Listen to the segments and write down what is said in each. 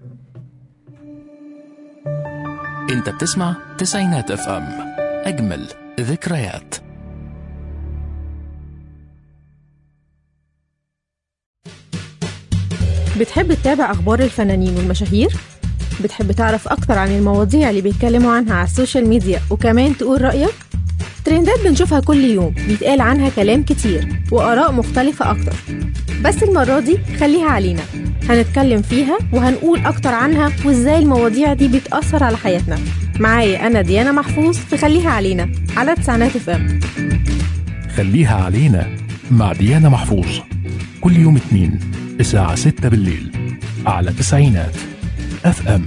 انت بتسمع تسعينات اف ام اجمل ذكريات بتحب تتابع أخبار الفنانين والمشاهير؟ بتحب تعرف أكتر عن المواضيع اللي بيتكلموا عنها على السوشيال ميديا وكمان تقول رأيك؟ ترندات بنشوفها كل يوم بيتقال عنها كلام كتير وآراء مختلفة أكتر بس المرة دي خليها علينا هنتكلم فيها وهنقول أكتر عنها وإزاي المواضيع دي بتأثر على حياتنا معايا أنا ديانا محفوظ في خليها علينا على تسعينات اف ام خليها علينا مع ديانا محفوظ كل يوم اثنين الساعة 6 بالليل على تسعينات اف ام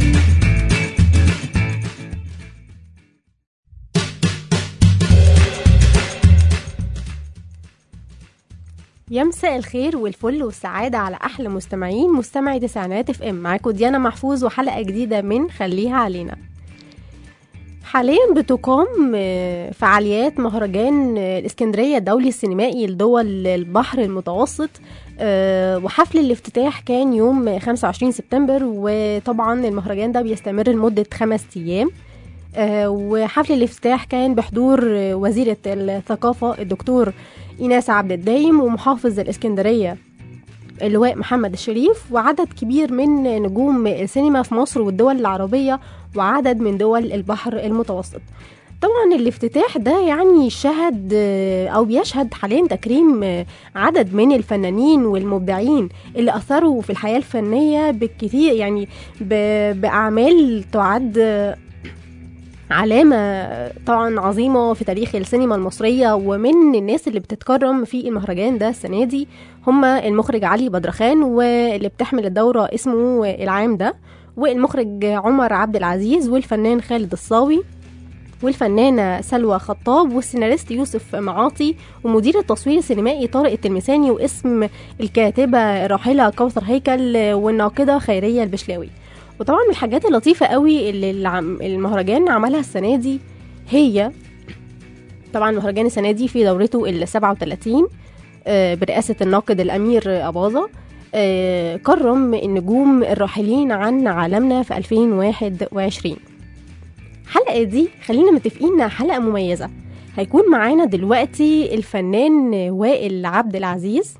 يا مساء الخير والفل والسعادة على أحلى مستمعين مستمعي تسعينات اف ام معاكم ديانا محفوظ وحلقة جديدة من خليها علينا حاليا بتقام آه، فعاليات مهرجان آه، الاسكندرية الدولي السينمائي لدول البحر المتوسط آه، وحفل الافتتاح كان يوم 25 سبتمبر وطبعا المهرجان ده بيستمر لمدة خمس أيام آه، وحفل الافتتاح كان بحضور آه، وزيرة الثقافة الدكتور إيناس عبد الدايم ومحافظ الإسكندرية اللواء محمد الشريف وعدد كبير من نجوم السينما في مصر والدول العربية وعدد من دول البحر المتوسط طبعا الافتتاح ده يعني شهد آه، او بيشهد حاليا تكريم آه، عدد من الفنانين والمبدعين اللي اثروا في الحياه الفنيه بالكثير يعني ب- باعمال تعد آه، علامة طبعا عظيمة في تاريخ السينما المصرية ومن الناس اللي بتتكرم في المهرجان ده السنة دي هما المخرج علي بدرخان واللي بتحمل الدورة اسمه العام ده والمخرج عمر عبد العزيز والفنان خالد الصاوي والفنانة سلوى خطاب والسيناريست يوسف معاطي ومدير التصوير السينمائي طارق التلمساني واسم الكاتبة الراحلة كوثر هيكل والناقدة خيرية البشلاوي وطبعا من الحاجات اللطيفة قوي اللي العم- المهرجان عملها السنة دي هي طبعا المهرجان السنة دي في دورته ال 37 آه، برئاسة الناقد الأمير أباظة آه، كرم النجوم الراحلين عن عالمنا في 2021 الحلقة دي خلينا متفقين انها حلقة مميزة هيكون معانا دلوقتي الفنان وائل عبد العزيز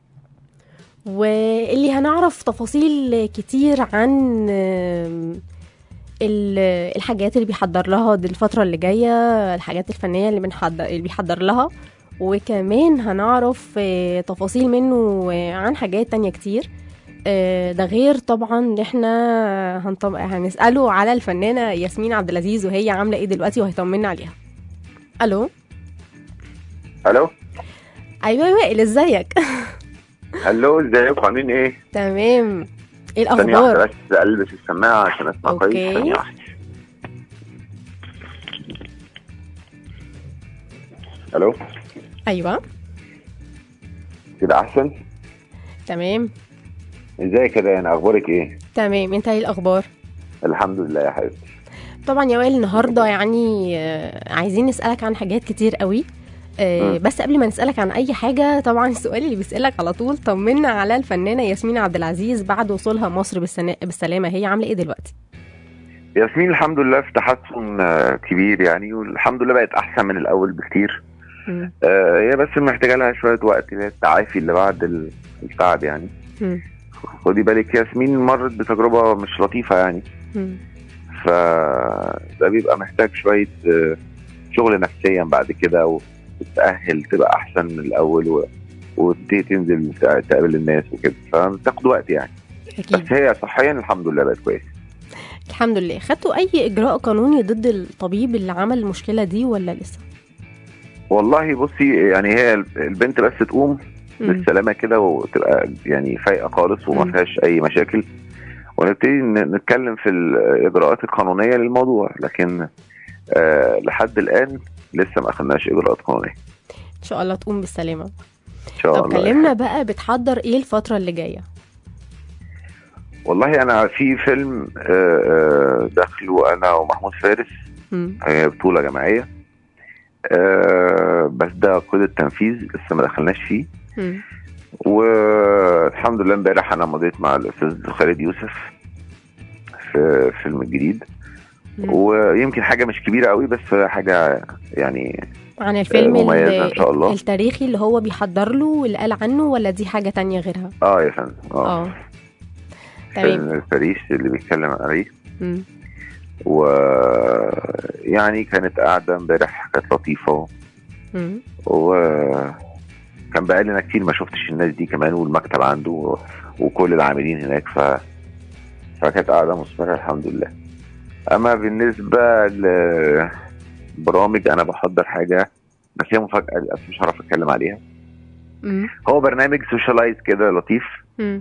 واللي هنعرف تفاصيل كتير عن آم، ال- الحاجات اللي بيحضر لها دي الفترة اللي جاية الحاجات الفنية اللي, بنحضر اللي بيحضر لها وكمان هنعرف آه، تفاصيل منه آه، عن حاجات تانية كتير آه، ده غير طبعا ان احنا هنطم... هنسأله على الفنانة ياسمين عبد العزيز وهي عاملة ايه دلوقتي وهيطمنا عليها الو الو ايوه يا وائل ازيك الو ازيكم عاملين ايه؟ تمام ايه ثانية واحدة الاخبار بس البس السماعة عشان اسمع أوكي. كويس ثانية واحدة الو ايوه كده احسن؟ تمام ازيك كده انا اخبارك ايه؟ تمام انت ايه الاخبار الحمد لله يا حبيبتي طبعا يا وائل النهارده يعني آه، عايزين نسالك عن حاجات كتير قوي آه، مم. بس قبل ما نسالك عن اي حاجه طبعا السؤال اللي بيسالك على طول طمنا على الفنانه ياسمين عبد العزيز بعد وصولها مصر بالسنا- بالسلامه هي عامله ايه دلوقتي ياسمين الحمد لله في تحسن آه، كبير يعني والحمد لله بقت احسن من الاول بكتير مم. آه، هي بس محتاجة لها شوية وقت اللي هي التعافي اللي بعد ال- التعب يعني مم. خدي بالك ياسمين مرت بتجربة مش لطيفة يعني مم. فده بيبقى محتاج شوية آه، شغل نفسيا بعد كده وتتأهل تبقى أحسن من الأول و... وتبتدي تنزل تق- تقابل الناس وكده فبتاخد وقت يعني اكيد بس هي صحيا الحمد لله بقت كويسة الحمد لله خدتوا اي اجراء قانوني ضد الطبيب اللي عمل المشكله دي ولا لسه والله بصي يعني هي البنت بس تقوم مم. بالسلامة كده وتبقى يعني فايقة خالص وما مم. فيهاش أي مشاكل ونبتدي ن- نتكلم في الإجراءات القانونية للموضوع لكن آه لحد الآن لسه ما أخدناش إجراءات قانونية ان شاء الله تقوم بالسلامه إن شاء طب الله كلمنا بقى بتحضر ايه الفتره اللي جايه والله انا في فيلم آه، آه، دخله انا ومحمود فارس مم. هي بطوله جماعيه آه، بس ده قيد التنفيذ لسه ما دخلناش فيه مم. والحمد لله امبارح انا مضيت مع الاستاذ خالد يوسف في الفيلم الجديد مم. ويمكن حاجه مش كبيره قوي بس حاجه يعني عن الفيلم ال- مميزة إن شاء الله. التاريخي اللي هو بيحضر له واللي قال عنه ولا دي حاجة تانية غيرها اه يا فندم اه اه تمام فيلم باريس اللي بيتكلم عليه مم. و يعني كانت قاعده امبارح كانت لطيفه مم. وكان بقالنا كتير ما شفتش الناس دي كمان والمكتب عنده و- وكل العاملين هناك ف فكانت قاعده مثمره الحمد لله اما بالنسبه لبرامج انا بحضر حاجه بس هي مفاجاه للاسف مش هعرف اتكلم عليها مم. هو برنامج سوشيالايز كده لطيف مم.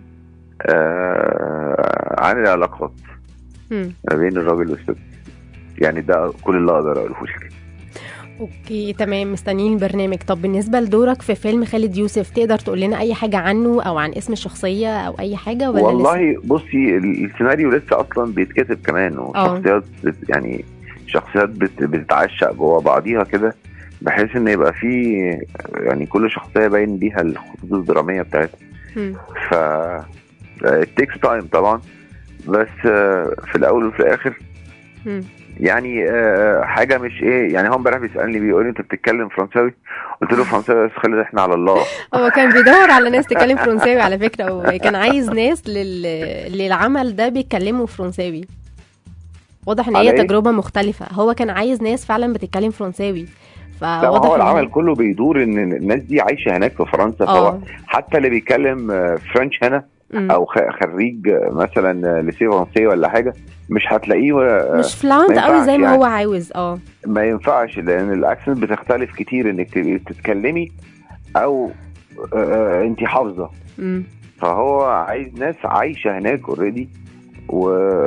آه عن العلاقات مم. ما بين الراجل والست يعني ده كل اللي اقدر اقوله لك اوكي تمام مستنيين البرنامج طب بالنسبة لدورك في فيلم خالد يوسف تقدر تقول لنا اي حاجة عنه او عن اسم الشخصية او اي حاجة ولا لسه؟ والله بصي ال- السيناريو لسه اصلا بيتكتب كمان وشخصيات بت يعني شخصيات بت بتتعشق جوه بعضيها كده بحيث ان يبقى في يعني كل شخصيه باين بيها الخطوط الدراميه بتاعتها مم. ف تيكس تايم طبعا بس آه، في الاول وفي الاخر مم. يعني آه، حاجه مش ايه يعني هو امبارح بيسالني بيقول لي انت بتتكلم فرنساوي قلت له فرنساوي بس خلي احنا على الله هو كان بيدور على ناس تتكلم فرنساوي على فكرة وكان عايز ناس لل... للعمل ده بيتكلموا فرنساوي واضح ان على هي إيه؟ تجربة مختلفة هو كان عايز ناس فعلا بتتكلم فرنساوي لا ما فواضح هو إن- العمل كله بيدور ان الناس دي عايشه هناك في فرنسا اه فهو حتى اللي بيتكلم آه، فرنش هنا مم. او خ- خريج آه، مثلا آه، ليسيه فرنسي ولا حاجه مش هتلاقيه آه، مش فلانت ما قوي زي ينفعش ما يعني. هو عاوز اه ما ينفعش لان الاكسنت بتختلف كتير انك تبقي تتكلمي او آه، انت حافظه مم. فهو عايز ناس عايشه هناك اوريدي و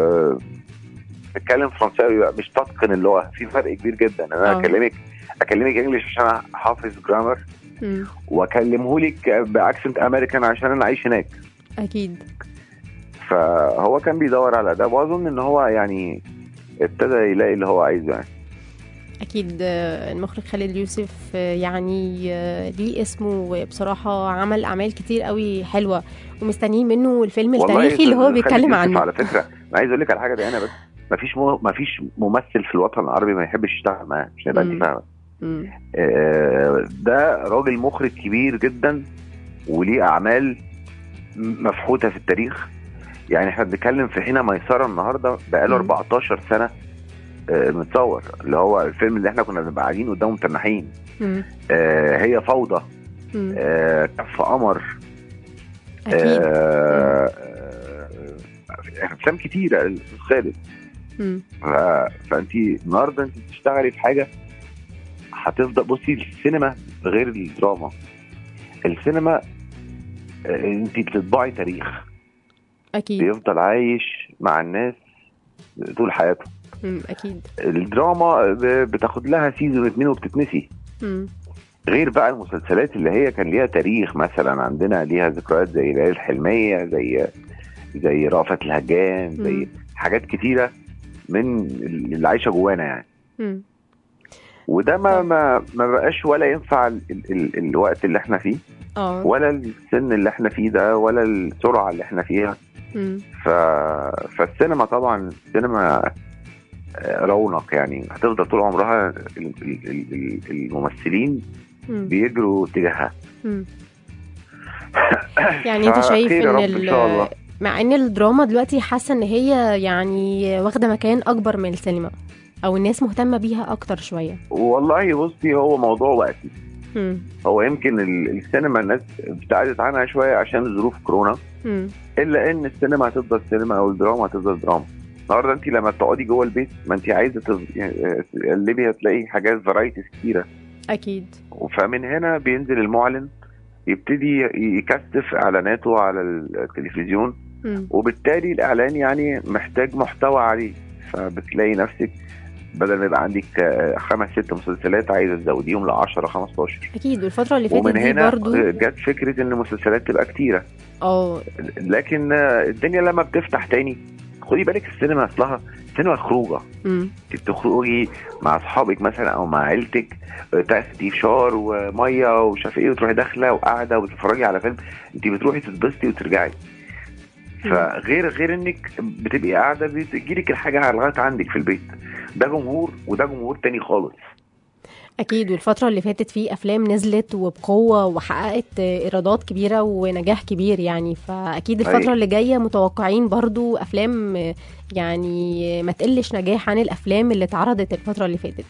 تتكلم فرنساوي بقى مش تتقن اللغه في فرق كبير جدا انا آه. اكلمك اكلمك انجلش عشان أنا حافظ جرامر مم. واكلمه لك باكسنت امريكان عشان انا عايش هناك اكيد فهو كان بيدور على ده واظن ان هو يعني ابتدى يلاقي اللي هو عايزه يعني اكيد آه، المخرج خالد يوسف آه، يعني آه، ليه اسمه بصراحة عمل اعمال كتير قوي حلوة ومستنيين منه الفيلم والله التاريخي اللي هو خالد بيتكلم يوسف عنه على فكره انا عايز اقول لك على حاجه ده انا بس ما فيش مو... ما فيش ممثل في الوطن العربي ما يحبش يشتغل معاه مش هيبقى مم. انت فاهمه مم. آه، ده راجل مخرج كبير جدا وليه اعمال م- مفحوته في التاريخ يعني احنا بنتكلم في حين ميسره النهارده بقاله مم. 14 سنه آه، متصور اللي هو الفيلم اللي احنا كنا بنبقى قاعدين قدامه متنحين مم. آه، هي فوضى مم. آه، كف قمر اكيد آه، آه، افلام كتيره الاستاذ خالد مم. ف- فانت النهارده انت بتشتغلي في حاجه هتفضل بصي السينما غير الدراما السينما آه، انت بتطبعي تاريخ اكيد بيفضل عايش مع الناس طول حياته مم. اكيد الدراما ب- بتاخد لها سيزون اتنين وبتتنسي مم. غير بقى المسلسلات اللي هي كان ليها تاريخ مثلا عندنا ليها ذكريات زي ليالي الحلميه زي زي رأفت الهجان زي مم. حاجات كتيره من اللي عايشه جوانا يعني مم. وده ما طب. ما ما بقاش ولا ينفع ال ال ال الوقت اللي احنا فيه اه ولا السن اللي احنا فيه ده ولا السرعه اللي احنا فيها مم. ف فالسينما طبعا السينما آه، رونق يعني هتفضل طول عمرها ال- ال- ال- ال- الممثلين مم. بيجروا تجاهها مم. يعني انت شايف فخير يا ان رب ال- ان شاء الله مع ان الدراما دلوقتي حاسه ان هي يعني واخده مكان اكبر من السينما او الناس مهتمه بيها اكتر شويه والله بصي هو موضوع وقتي مم. هو يمكن ال- السينما الناس ابتعدت عنها شويه عشان ظروف كورونا مم. الا ان السينما هتفضل سينما او الدراما هتفضل دراما النهارده انت لما بتقعدي جوه البيت ما انت عايزه تز- يعني تقلبي هتلاقي حاجات فرايتيز كتيره اكيد فمن هنا بينزل المعلن يبتدي يكثف اعلاناته على التلفزيون مم. وبالتالي الاعلان يعني محتاج محتوى عليه فبتلاقي نفسك بدل ما يبقى عندك آه، خمس ست مسلسلات عايزه تزوديهم ل 10 15 اكيد والفتره اللي فاتت ومن دي هنا برضو جت فكره ان المسلسلات تبقى كتيره اه لكن آه، الدنيا لما بتفتح تاني خدي بالك السينما اصلها سينما خروجه مم. انت بتخرجي مع اصحابك مثلا او مع عيلتك آه، تاخدي فشار وميه ومش عارف ايه وتروحي داخله وقاعده وتتفرجي على فيلم انت بتروحي تتبسطي وترجعي فغير غير انك بتبقي قاعده بتجيلك الحاجه لغايه عندك في البيت ده جمهور وده جمهور تاني خالص اكيد والفتره اللي فاتت في افلام نزلت وبقوه وحققت ايرادات كبيره ونجاح كبير يعني فاكيد الفتره أيوة. اللي جايه متوقعين برضو افلام يعني ما تقلش نجاح عن الافلام اللي اتعرضت الفتره اللي فاتت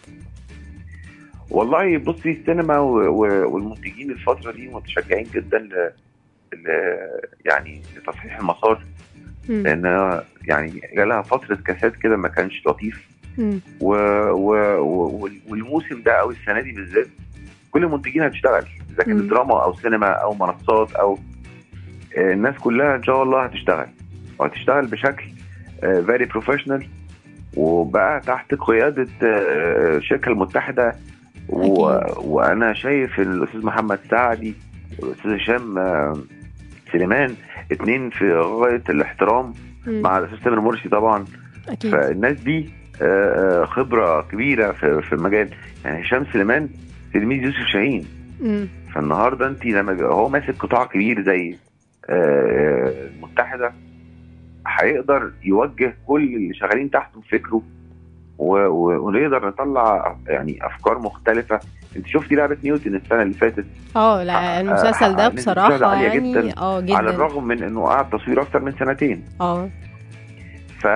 والله بصي السينما و- و- والمنتجين الفتره دي متشجعين جدا ل... ل... يعني لتصحيح المسار مم. لان يعني جالها فتره كاسات كده ما كانش لطيف مم. و... و... و... والموسم ده او السنه دي بالذات كل المنتجين هتشتغل اذا كانت مم. دراما او سينما او منصات او آه، الناس كلها ان شاء الله هتشتغل وهتشتغل بشكل فيري بروفيشنال وبقى تحت قياده آه، الشركه المتحده و... أكيد. وانا شايف الاستاذ محمد سعدي والاستاذ هشام آه، سليمان اتنين في غايه الاحترام مم. مع الاستاذ تامر مرسي طبعا اكيد فالناس دي آه، آه، خبره كبيره في في المجال يعني هشام سليمان تلميذ يوسف شاهين مم. فالنهارده انت لما يبقى هو ماسك قطاع كبير زي آه، المتحده هيقدر يوجه كل اللي شغالين تحته بفكره و- و- ونقدر نطلع يعني افكار مختلفه انت شفتي لعبه نيوتن السنه اللي فاتت اه لا المسلسل ده حقق نسبة مشاهدة بصراحه عالية يعني جداً اه على جدا الرغم من انه قعد تصوير اكتر من سنتين اه ف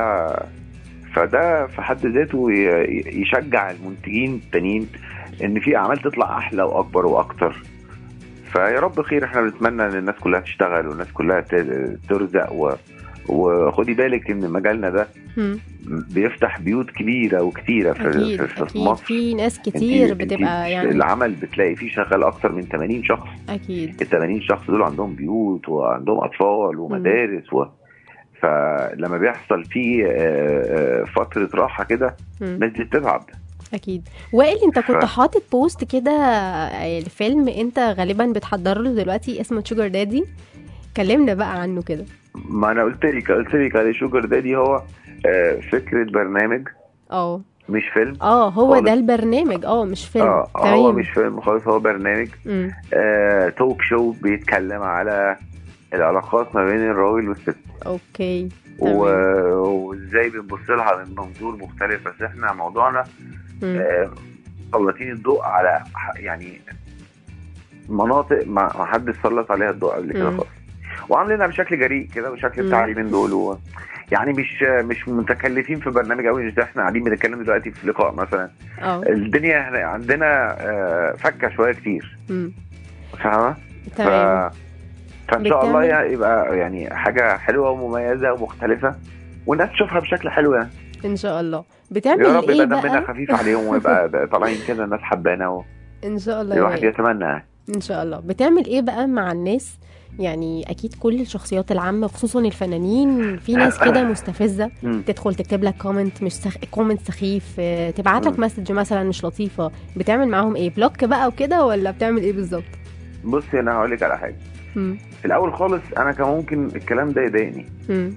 فده في حد ذاته ي- يشجع المنتجين التانيين ان في اعمال تطلع احلى واكبر واكتر فيا رب خير احنا بنتمنى ان الناس كلها تشتغل والناس كلها ت- ترزق و... وخدي بالك ان مجالنا ده مم. بيفتح بيوت كبيره وكتيره في, اكيد في, في اكيد مصر في ناس انت- كتير انت بتبقى يعني العمل بتلاقي فيه شغال اكتر من 80 شخص اكيد ال 80 شخص دول عندهم بيوت وعندهم اطفال ومدارس و... فلما بيحصل فيه آه، آه، فتره راحه كده مم. الناس دي بتتعب اكيد وائل انت كنت ف- حاطط بوست كده آه، الفيلم انت غالبا بتحضر له دلوقتي اسمه شوجر دادي كلمنا بقى عنه كده ما انا قلت لك قلت لك عليه شوجر دادي هو آه، فكره برنامج اه مش فيلم اه هو خالص. ده البرنامج اه مش فيلم اه هو تمام مش فيلم خالص هو برنامج مم. آه، توك شو بيتكلم على العلاقات ما بين الراجل والست اوكي و- تمام وازاي بنبص لها من منظور مختلف بس احنا موضوعنا مم. آه، مسلطين الضوء على ح- يعني مناطق ما ما حدش سلط عليها الضوء قبل كده مم. خالص وعاملينها بشكل جريء كده بشكل مم. بتاع اليومين دول و... يعني مش مش متكلفين في برنامج قوي مش ده احنا قاعدين بنتكلم دلوقتي في لقاء مثلا اه الدنيا هنا عندنا آه، فكه شويه كتير مم. فاهمه؟ ف... تمام فان شاء الله بتعمل- يعني يبقى يعني حاجه حلوه ومميزه ومختلفه والناس تشوفها بشكل حلو يعني ان شاء الله بتعمل يا رب ايه يبقى دمنا بقى خفيف عليهم ويبقى طالعين كده الناس حبانا ان شاء الله يا والواحد وائل. يتمنى يعني. ان شاء الله بتعمل ايه بقى مع الناس يعني اكيد كل الشخصيات العامه خصوصا الفنانين في ناس كده مستفزه مم. تدخل تكتب لك كومنت مش سخ... كومنت سخيف آه، تبعت لك مم. مسج مثلا مش لطيفه بتعمل معاهم ايه بلوك بقى وكده ولا بتعمل ايه بالظبط بصي انا هقول لك على حاجه مم. في الاول خالص انا كان ممكن الكلام ده يضايقني مم.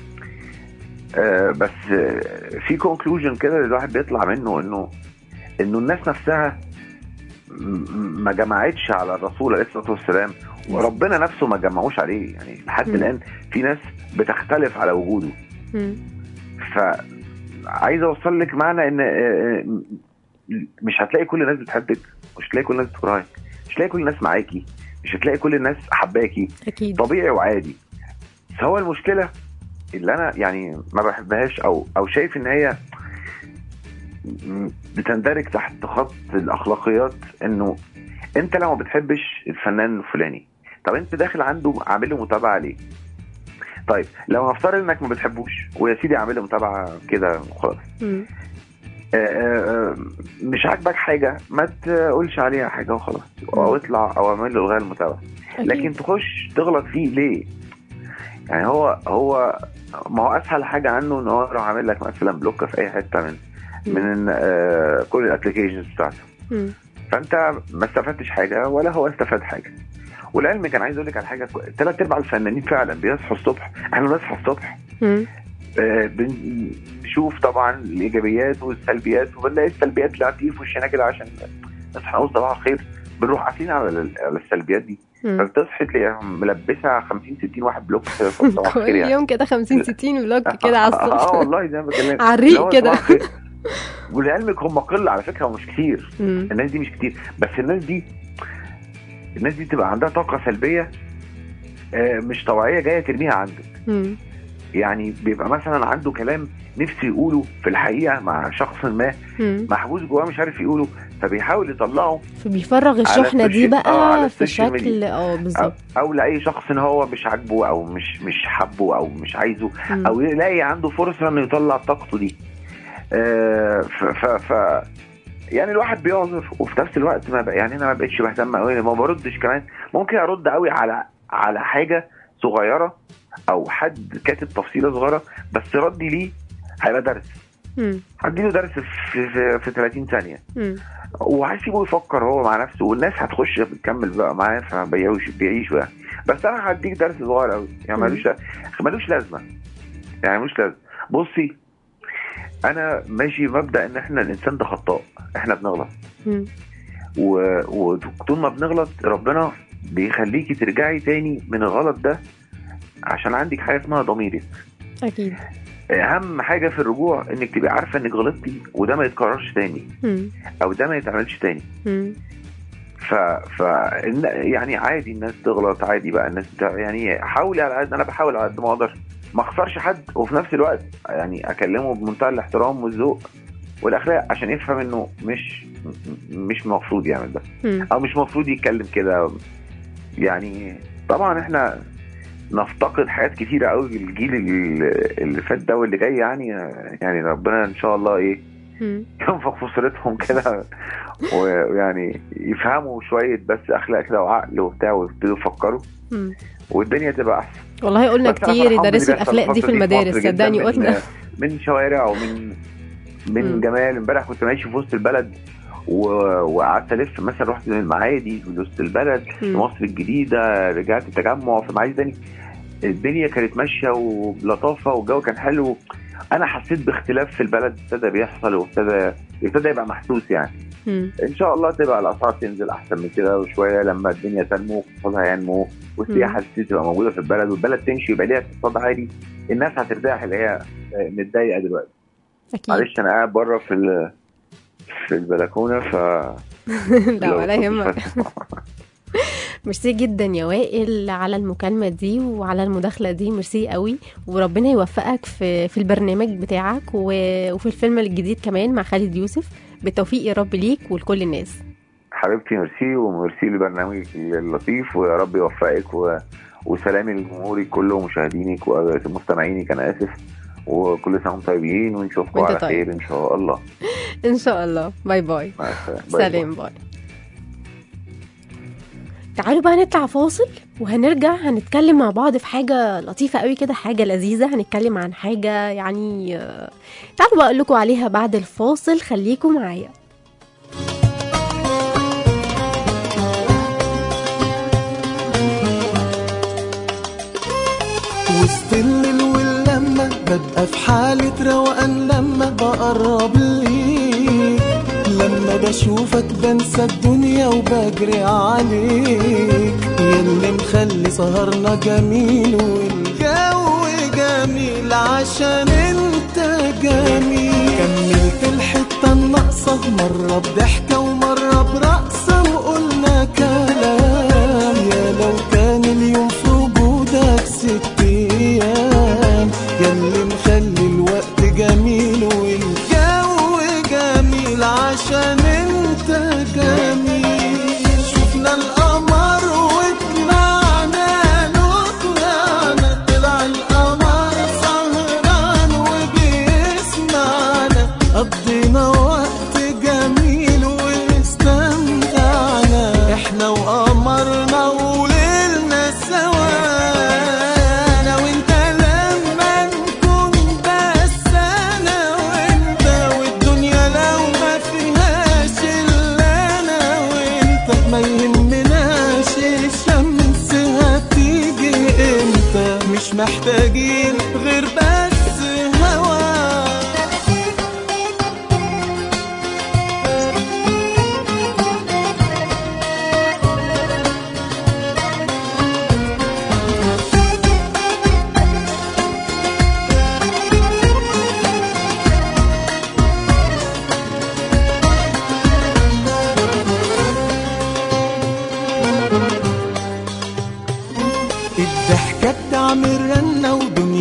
آه بس آه في كونكلوجن كده الواحد بيطلع منه انه انه الناس نفسها م- ما جمعتش على الرسول عليه الصلاه والسلام وربنا نفسه ما جمعوش عليه يعني لحد مم. الان في ناس بتختلف على وجوده مم. فعايز اوصل لك معنى ان آه، آه، مش هتلاقي كل الناس بتحبك مش هتلاقي كل الناس بتكرهك مش هتلاقي كل الناس معاكي مش هتلاقي كل الناس حباكي اكيد طبيعي وعادي بس هو المشكله اللي انا يعني ما بحبهاش او او شايف ان هي م- بتندرج تحت خط الاخلاقيات انه انت لو ما بتحبش الفنان الفلاني طب انت داخل عنده عامل له متابعه ليه؟ طيب لو هفترض انك ما بتحبوش ويا سيدي عامل له متابعه كده وخلاص مم. آه، آه، آه، مش عاجبك حاجه ما تقولش عليها حاجه وخلاص او اطلع او اعمل له الغاء المتابعه أكيد. لكن تخش تغلط فيه ليه؟ يعني هو هو ما هو اسهل حاجه عنه ان هو يروح عامل لك مثلا بلوك في اي حته من من آه كل الابلكيشنز بتاعته مم. فانت ما استفدتش حاجه ولا هو استفاد حاجه والعلم كان عايز اقول لك على حاجه ثلاث ارباع الفنانين فعلا بيصحوا الصبح احنا بنصحى الصبح مم. آه، بنشوف طبعا الايجابيات والسلبيات وبنلاقي السلبيات اللي هتيجي في وشنا كده عشان نصحى نقول صباح الخير بنروح قافلين على ال- على السلبيات دي مم. فبتصحي تلاقيها ملبسه 50 60 واحد بلوك في صباح كل الخير يعني يوم كده 50 60 فلوج كده على اه الصبح والله زي ما بكلمك على الريق اللي هو كده. صباح الخير. ولعلمك هم قله على فكره ومش كتير مم. الناس دي مش كتير بس الناس دي الناس دي تبقى عندها طاقه سلبيه آه، مش طبيعيه جايه ترميها عندك مم. يعني بيبقى مثلا عنده كلام نفسه يقوله في الحقيقه مع شخص ما مم. محبوس جواه مش عارف يقوله فبيحاول يطلعه فبيفرغ الشحنة دي السوشيال- آه، على بقى في السوشيال شكل ميديا. اه أو, بالظبط او لاي شخص ان هو مش عاجبه او مش مش حبه او مش عايزه مم. او يلاقي عنده فرصه انه يطلع طاقته دي آه، ف, ف, ف يعني الواحد بيعذر وفي نفس الوقت ما بق- يعني انا ما بقتش بهتم قوي ما بردش كمان ممكن ارد قوي على على حاجه صغيره او حد كاتب تفصيله صغيره بس ردي ليه هيبقى درس مم. هديله درس في, في, في 30 ثانيه مم. وهسيبه يفكر هو مع نفسه والناس هتخش بتكمل بقى معاه فبيعيش بيعيشوا يعني بس انا هديك درس صغير قوي يعني مم. ملوش ملوش لازمه يعني ملوش لازمه بصي انا ماشي مبدا ان احنا الانسان ده خطاء احنا بنغلط مم. و- وطول ما بنغلط ربنا بيخليكي ترجعي تاني من الغلط ده عشان عندك حاجه اسمها ضميرك اكيد اهم حاجه في الرجوع انك تبقي عارفه انك غلطتي وده ما يتكررش تاني مم. او ده ما يتعملش تاني مم. ف, ف إن- يعني عادي الناس تغلط عادي بقى الناس بتاع يعني حاولي على قد انا بحاول على قد ما اقدر ما اخسرش حد وفي نفس الوقت يعني اكلمه بمنتهى الاحترام والذوق والاخلاق عشان يفهم انه مش مش المفروض يعمل ده مم. او مش المفروض يتكلم كده يعني طبعا احنا نفتقد حاجات كتيرة قوي الجيل اللي اللي فات ده واللي جاي يعني يعني ربنا ان شاء الله ايه مم. ينفخ في صورتهم كده ويعني يفهموا شويه بس اخلاق كده وعقل وبتاع ويبتدوا يفكروا مم. والدنيا تبقى احسن والله قلنا بس أنا كتير فرحان باللي يدرسوا بيحصل الاخلاق دي في الفترة المدارس مصر جداً صدقني من- قلنا من شوارع ومن من مم. جمال امبارح كنت ماشي في وسط البلد و... وقعدت الف مثلا رحت من المعادي في وسط البلد في مم. مصر الجديده رجعت التجمع في معادي تاني الدنيا كانت ماشيه وبلطافه والجو كان حلو انا حسيت باختلاف في البلد ابتدى بيحصل وابتدى ابتدى يبقى محسوس يعني مم. ان شاء الله تبقى الاسعار تنزل احسن من كده وشويه لما الدنيا تنمو واقتصادها ينمو والسياحه تبتدي تبقى موجوده في البلد والبلد تمشي يبقى ليها اقتصاد عالي الناس هترتاح اللي هي آه، متضايقه دلوقتي اكيد معلش انا قاعد بره في ال- في البلكونه ف لا لو ولا كنت يهمك فاتح- ميرسي جدا يا وائل على المكالمة دي وعلى المداخلة دي ميرسي قوي وربنا يوفقك في في البرنامج بتاعك و- وفي الفيلم الجديد كمان مع خالد يوسف بالتوفيق يا رب ليك ولكل الناس حبيبتي ميرسي وميرسي لبرنامجك اللطيف ويا رب يوفقك و... وسلامي لجمهورك كله ومشاهدينك ومستمعينك انا اسف وكل سنه وانتم طيبين ونشوفكم وانت على طيب. خير ان شاء الله ان شاء الله باي باي مع السلامه باي باي. سلام باي تعالوا بقى نطلع فاصل وهنرجع هنتكلم مع بعض في حاجة لطيفة قوي كده حاجة لذيذة هنتكلم عن حاجة يعني آه، تعالوا بقى أقول لكم عليها بعد الفاصل خليكم معايا وسط الليل واللمة ببقى في حالة روقان لما بقرب ليك لما بشوفك بنسى الدنيا وبجري عليك ياللي مخلي سهرنا جميل والجو جميل عشان انت جميل كملت الحتة الناقصة مرة بضحكة ومرة برقصة وقلنا كلام يا لو كان اليوم في وجودك ست ايام ياللي مخلي الوقت جميل والجو جميل عشان انت جميل شفنا القمر وطلعنا له طلعنا طلع القمر سهران وبيسمعنا قضينا وقت جميل واستمتعنا احنا وقمرنا وليلنا سوا انا وانت لما نكون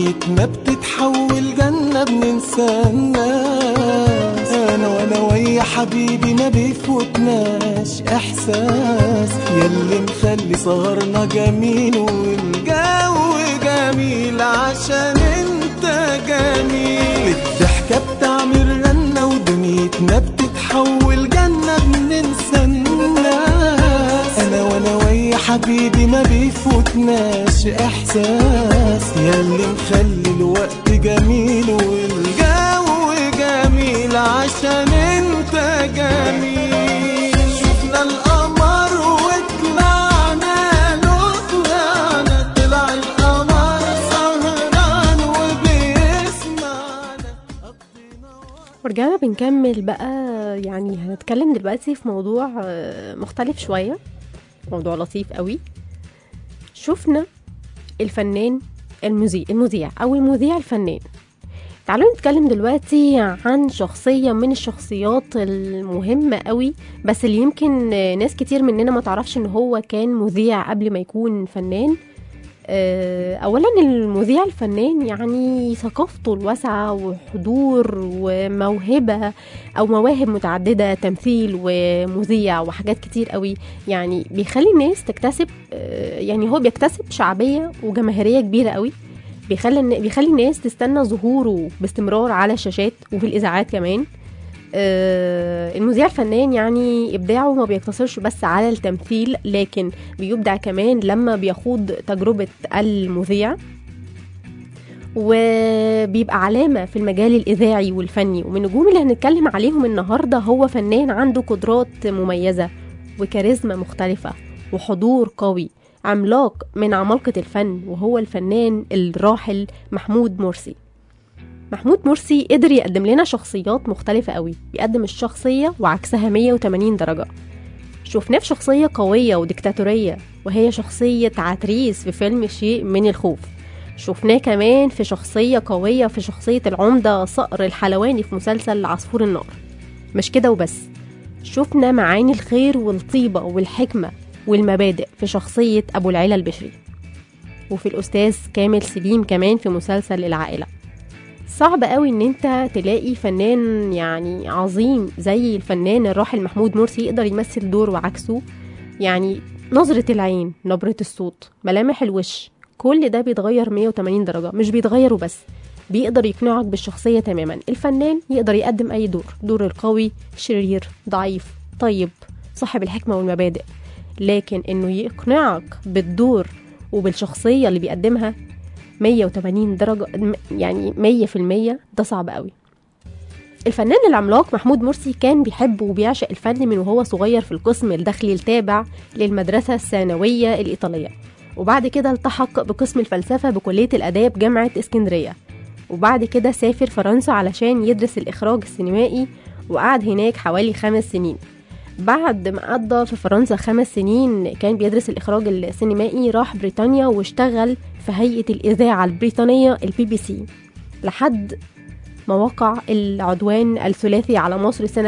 دنيتنا بتتحول جنة بننسى الناس انا وانا ويا حبيبي ما بيفوتناش احساس ياللي مخلي سهرنا جميل والجو جميل عشان انت جميل الضحكة بتعمل رنة ودنيتنا بتتحول جنة بننسى الناس انا وانا ويا حبيبي ما بيفوتناش احساس ياللي مخلي الوقت جميل والجو جميل عشان انت جميل شفنا القمر وطلعنا له طلعنا طلع القمر سهران وبيسمعنا قضينا ورجعنا بنكمل بقى يعني هنتكلم دلوقتي في موضوع آه، مختلف شوية موضوع لطيف قوي شفنا الفنان المذيع المذيع أو المذيع الفنان تعالوا نتكلم دلوقتي عن شخصية من الشخصيات المهمة قوي بس اللي يمكن آه، ناس كتير مننا ما تعرفش ان هو كان مذيع قبل ما يكون فنان آه، اولا المذيع الفنان يعني ثقافته الواسعه وحضور وموهبه او مواهب متعدده تمثيل ومذيع وحاجات كتير قوي يعني بيخلي الناس تكتسب آه، يعني هو بيكتسب شعبيه وجماهيريه كبيره قوي بيخلي الن- بيخلي الناس تستنى ظهوره باستمرار على الشاشات وفي الاذاعات كمان آه، المذيع الفنان يعني ابداعه ما بيقتصرش بس على التمثيل لكن بيبدع كمان لما بيخوض تجربه المذيع وبيبقى علامة في المجال الإذاعي والفني ومن النجوم اللي هنتكلم عليهم النهاردة هو فنان عنده قدرات مميزة وكاريزما مختلفة وحضور قوي عملاق من عمالقة الفن وهو الفنان الراحل محمود مرسي محمود مرسي قدر يقدم لنا شخصيات مختلفة قوي بيقدم الشخصية وعكسها 180 درجة شفناه في شخصية قوية وديكتاتورية وهي شخصية عتريس في فيلم شيء من الخوف شفناه كمان في شخصية قوية في شخصية العمدة صقر الحلواني في مسلسل عصفور النار مش كده وبس شفنا معاني الخير والطيبة والحكمة والمبادئ في شخصية أبو العلا البشري وفي الأستاذ كامل سليم كمان في مسلسل العائلة صعب قوي ان انت تلاقي فنان يعني عظيم زي الفنان الراحل محمود مرسي يقدر يمثل دور وعكسه يعني نظرة العين نبرة الصوت ملامح الوش كل ده بيتغير 180 درجة مش بيتغير وبس بيقدر يقنعك بالشخصية تماما الفنان يقدر يقدم أي دور دور القوي شرير ضعيف طيب صاحب الحكمة والمبادئ لكن إنه يقنعك بالدور وبالشخصية اللي بيقدمها 180 درجة يعني 100% ده صعب قوي الفنان العملاق محمود مرسي كان بيحب وبيعشق الفن من وهو صغير في القسم الداخلي التابع للمدرسة الثانوية الإيطالية وبعد كده التحق بقسم الفلسفة بكلية الآداب جامعة اسكندرية وبعد كده سافر فرنسا علشان يدرس الإخراج السينمائي وقعد هناك حوالي خمس سنين بعد ما قضى في فرنسا خمس سنين كان بيدرس الإخراج السينمائي راح بريطانيا واشتغل في هيئة الإذاعة البريطانية البي بي سي لحد ما وقع العدوان الثلاثي على مصر سنة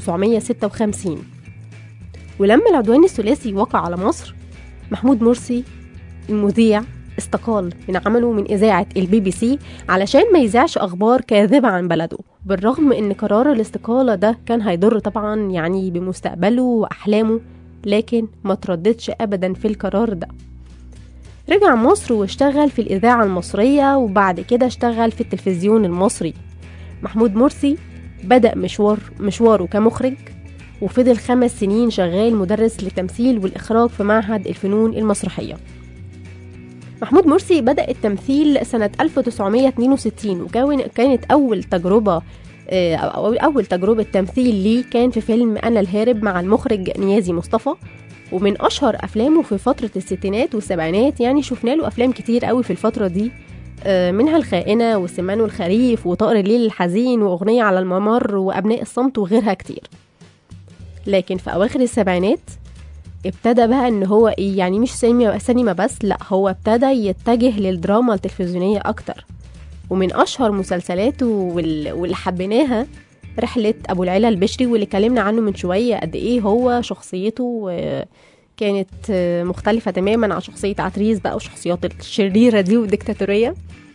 1956 ولما العدوان الثلاثي وقع على مصر محمود مرسي المذيع استقال من عمله من إذاعة البي بي سي علشان ما يذاعش أخبار كاذبة عن بلده بالرغم إن قرار الاستقالة ده كان هيضر طبعا يعني بمستقبله وأحلامه لكن ما ترددش أبدا في القرار ده رجع مصر واشتغل في الإذاعة المصرية وبعد كده اشتغل في التلفزيون المصري محمود مرسي بدأ مشوار مشواره كمخرج وفضل خمس سنين شغال مدرس للتمثيل والإخراج في معهد الفنون المسرحية محمود مرسي بدأ التمثيل سنة 1962 وكان كانت أول تجربة آه، أو أول تجربة تمثيل ليه كان في فيلم أنا الهارب مع المخرج نيازي مصطفى ومن أشهر أفلامه في فترة الستينات والسبعينات يعني شفنا له أفلام كتير قوي في الفترة دي آه، منها الخائنة والسمان والخريف وطائر الليل الحزين وأغنية على الممر وأبناء الصمت وغيرها كتير لكن في أواخر السبعينات ابتدى بقى ان هو ايه يعني مش سينما سينما بس لا هو ابتدى يتجه للدراما التلفزيونية اكتر ومن اشهر مسلسلاته وال- واللي حبيناها رحلة ابو العلا البشري واللي اتكلمنا عنه من شوية قد ايه هو شخصيته آه، كانت آه، مختلفة تماما عن شخصية عتريس بقى والشخصيات الشريرة دي والديكتاتورية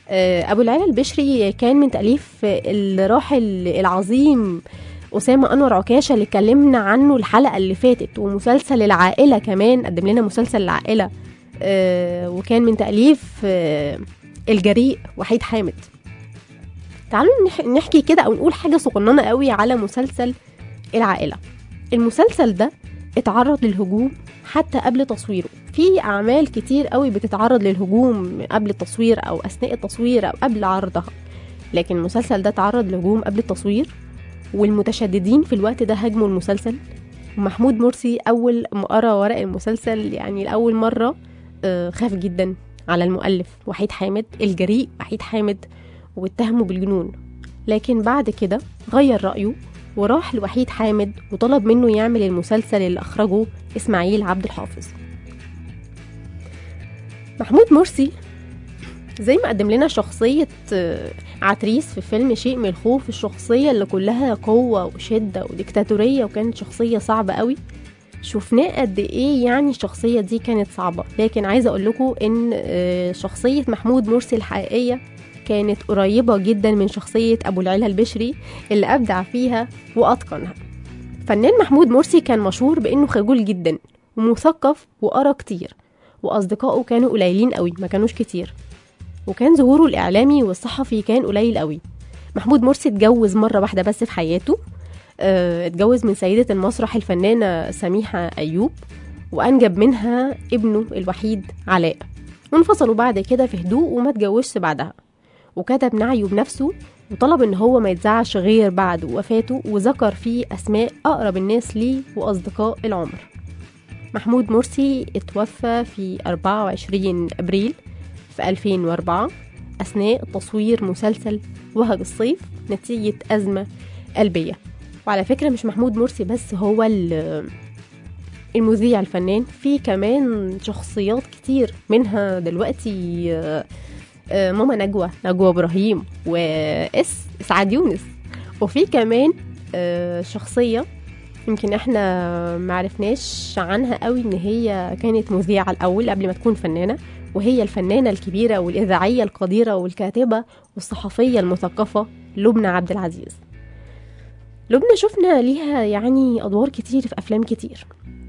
آه، ابو العلا البشري كان من تاليف الراحل العظيم اسامه انور عكاشه اللي اتكلمنا عنه الحلقه اللي فاتت ومسلسل العائله كمان قدم لنا مسلسل العائله آه، وكان من تاليف آه، الجريء وحيد حامد تعالوا نح- نحكي كده او نقول حاجه صغننه قوي على مسلسل العائله المسلسل ده اتعرض للهجوم حتى قبل تصويره في اعمال كتير قوي بتتعرض للهجوم قبل التصوير او اثناء التصوير او قبل عرضها لكن المسلسل ده تعرض لهجوم قبل التصوير والمتشددين في الوقت ده هاجموا المسلسل ومحمود مرسي اول ما قرا ورق المسلسل يعني لاول مره آه، خاف جدا على المؤلف وحيد حامد الجريء وحيد حامد واتهمه بالجنون لكن بعد كده غير رأيه وراح لوحيد حامد وطلب منه يعمل المسلسل اللي أخرجه إسماعيل عبد الحافظ محمود مرسي زي ما قدم لنا شخصية آه، عتريس في فيلم شيء من الخوف الشخصية اللي كلها قوة وشدة وديكتاتورية وكانت شخصية صعبة قوي شفناه قد ايه يعني الشخصية دي كانت صعبة لكن عايزة اقول لكم ان آه، شخصية محمود مرسي الحقيقية كانت قريبة جدا من شخصية أبو العلا البشري اللي أبدع فيها وأتقنها فنان محمود مرسي كان مشهور بأنه خجول جدا ومثقف وقرا كتير وأصدقائه كانوا قليلين قوي ما كانوش كتير وكان ظهوره الإعلامي والصحفي كان قليل قوي محمود مرسي اتجوز مرة واحدة بس في حياته آه، اتجوز من سيدة المسرح الفنانة سميحة أيوب وأنجب منها ابنه الوحيد علاء وانفصلوا بعد كده في هدوء وما اتجوزش بعدها وكتب نعيه بنفسه وطلب ان هو ما يتزعش غير بعد وفاته وذكر فيه اسماء اقرب الناس ليه واصدقاء العمر محمود مرسي اتوفى في 24 ابريل في 2004 اثناء تصوير مسلسل وهج الصيف نتيجة ازمة قلبية وعلى فكرة مش محمود مرسي بس هو ال- المذيع الفنان في كمان شخصيات كتير منها دلوقتي آه، آه، ماما نجوى نجوى ابراهيم واس اسعاد يونس وفي كمان آه، شخصيه يمكن احنا معرفناش عنها قوي ان هي كانت مذيعه الاول قبل ما تكون فنانه وهي الفنانه الكبيره والاذاعيه القديره والكاتبه والصحفيه المثقفه لبنى عبد العزيز لبنى شفنا ليها يعني ادوار كتير في افلام كتير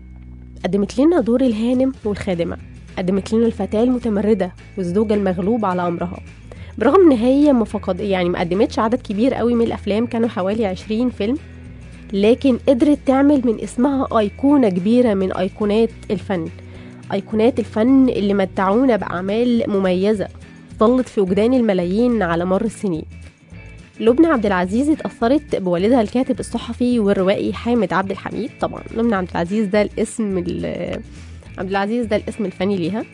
قدمت لنا دور الهانم والخادمه قدمت لنا الفتاة المتمردة والزوجة المغلوبة على أمرها برغم إن هي ما فقد يعني ما قدمتش عدد كبير قوي من الأفلام كانوا حوالي 20 فيلم لكن قدرت تعمل من اسمها أيقونة كبيرة من أيقونات الفن أيقونات الفن اللي متعونا بأعمال مميزة ظلت في وجدان الملايين على مر السنين لبنى عبد العزيز اتأثرت بوالدها الكاتب الصحفي والروائي حامد عبد الحميد طبعا لبنى عبد العزيز ده الاسم ال- عبد العزيز ده الاسم الفني ليها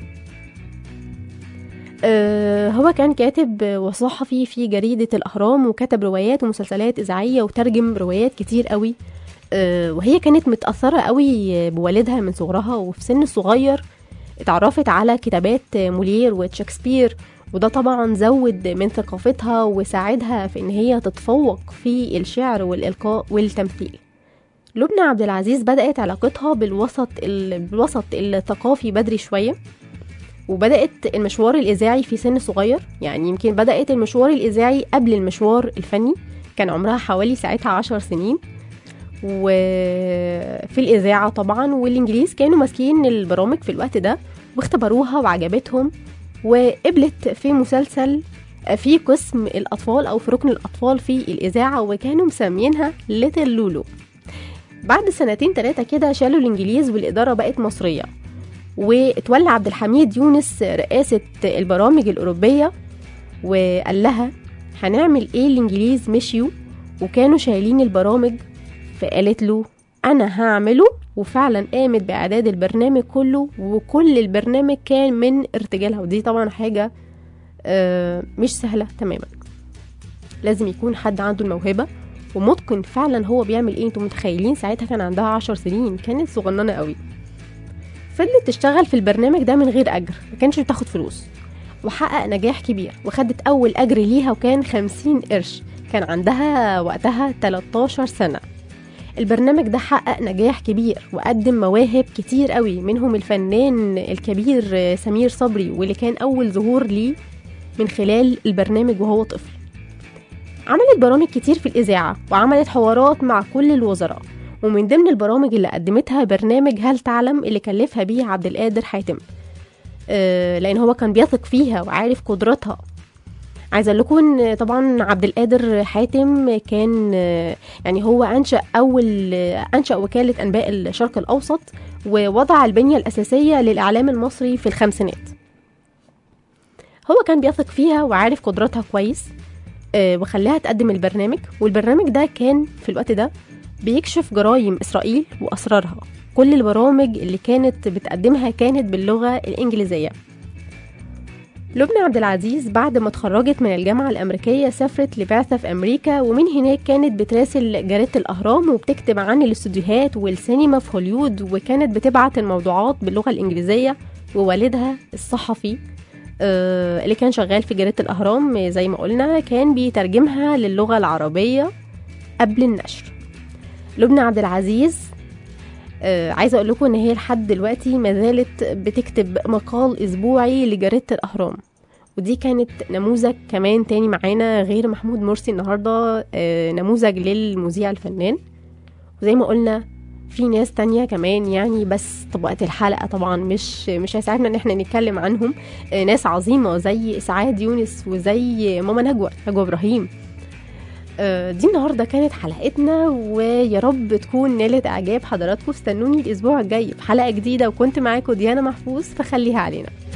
آه، هو كان كاتب وصحفي في جريدة الأهرام وكتب روايات ومسلسلات إذاعية وترجم روايات كتير قوي آه، وهي كانت متأثرة قوي بوالدها من صغرها وفي سن صغير اتعرفت على كتابات مولير وشكسبير وده طبعا زود من ثقافتها وساعدها في ان هي تتفوق في الشعر والإلقاء والتمثيل لبنى عبد العزيز بدأت علاقتها بالوسط ال- بالوسط الثقافي بدري شوية وبدأت المشوار الإذاعي في سن صغير يعني يمكن بدأت المشوار الإذاعي قبل المشوار الفني كان عمرها حوالي ساعتها عشر سنين وفي الإذاعة طبعا والإنجليز كانوا ماسكين البرامج في الوقت ده واختبروها وعجبتهم وقبلت في مسلسل في قسم الأطفال أو في ركن الأطفال في الإذاعة وكانوا مسمينها ليتل لولو بعد سنتين تلاتة كده شالوا الإنجليز والإدارة بقت مصرية واتولى عبد الحميد يونس رئاسة البرامج الأوروبية وقال لها هنعمل إيه الإنجليز مشيوا وكانوا شايلين البرامج فقالت له أنا هعمله وفعلا قامت بإعداد البرنامج كله وكل البرنامج كان من ارتجالها ودي طبعا حاجة آه، مش سهلة تماما لازم يكون حد عنده الموهبة ومتقن فعلا هو بيعمل ايه انتوا متخيلين ساعتها كان عندها عشر سنين كانت صغننة قوي فضلت تشتغل في البرنامج ده من غير أجر ما كانش بتاخد فلوس وحقق نجاح كبير وخدت أول أجر ليها وكان خمسين قرش كان عندها وقتها 13 سنة البرنامج ده حقق نجاح كبير وقدم مواهب كتير قوي منهم الفنان الكبير سمير صبري واللي كان أول ظهور ليه من خلال البرنامج وهو طفل عملت برامج كتير في الإذاعة وعملت حوارات مع كل الوزراء ومن ضمن البرامج اللي قدمتها برنامج هل تعلم اللي كلفها بيه عبد القادر حاتم آه، لأن هو كان بيثق فيها وعارف قدراتها عايزه اقول لكم ان طبعا عبد القادر حاتم كان آه، يعني هو انشا اول آه، انشا وكاله انباء الشرق الاوسط ووضع البنيه الاساسيه للاعلام المصري في الخمسينات هو كان بيثق فيها وعارف قدراتها كويس آه، وخلاها تقدم البرنامج والبرنامج ده كان في الوقت ده بيكشف جرائم اسرائيل واسرارها كل البرامج اللي كانت بتقدمها كانت باللغه الانجليزيه لبنى عبد العزيز بعد ما اتخرجت من الجامعة الأمريكية سافرت لبعثة في أمريكا ومن هناك كانت بتراسل جريدة الأهرام وبتكتب عن الاستوديوهات والسينما في هوليود وكانت بتبعت الموضوعات باللغة الإنجليزية ووالدها الصحفي آه، اللي كان شغال في جريدة الأهرام آه، زي ما قلنا كان بيترجمها للغة العربية قبل النشر لبنى عبد العزيز آه، عايزه اقول لكم ان هي لحد دلوقتي ما زالت بتكتب مقال اسبوعي لجريده الاهرام ودي كانت نموذج كمان تاني معانا غير محمود مرسي النهارده آه، نموذج للمذيع الفنان وزي ما قلنا في ناس تانية كمان يعني بس طبقة الحلقة طبعا مش مش هيساعدنا ان احنا نتكلم عنهم آه، ناس عظيمة زي اسعاد يونس وزي ماما نجوى نجوى ابراهيم آه، دي النهارده كانت حلقتنا ويا رب تكون نالت اعجاب حضراتكم استنوني الاسبوع الجاي في حلقه جديده وكنت معاكم ديانا محفوظ فخليها علينا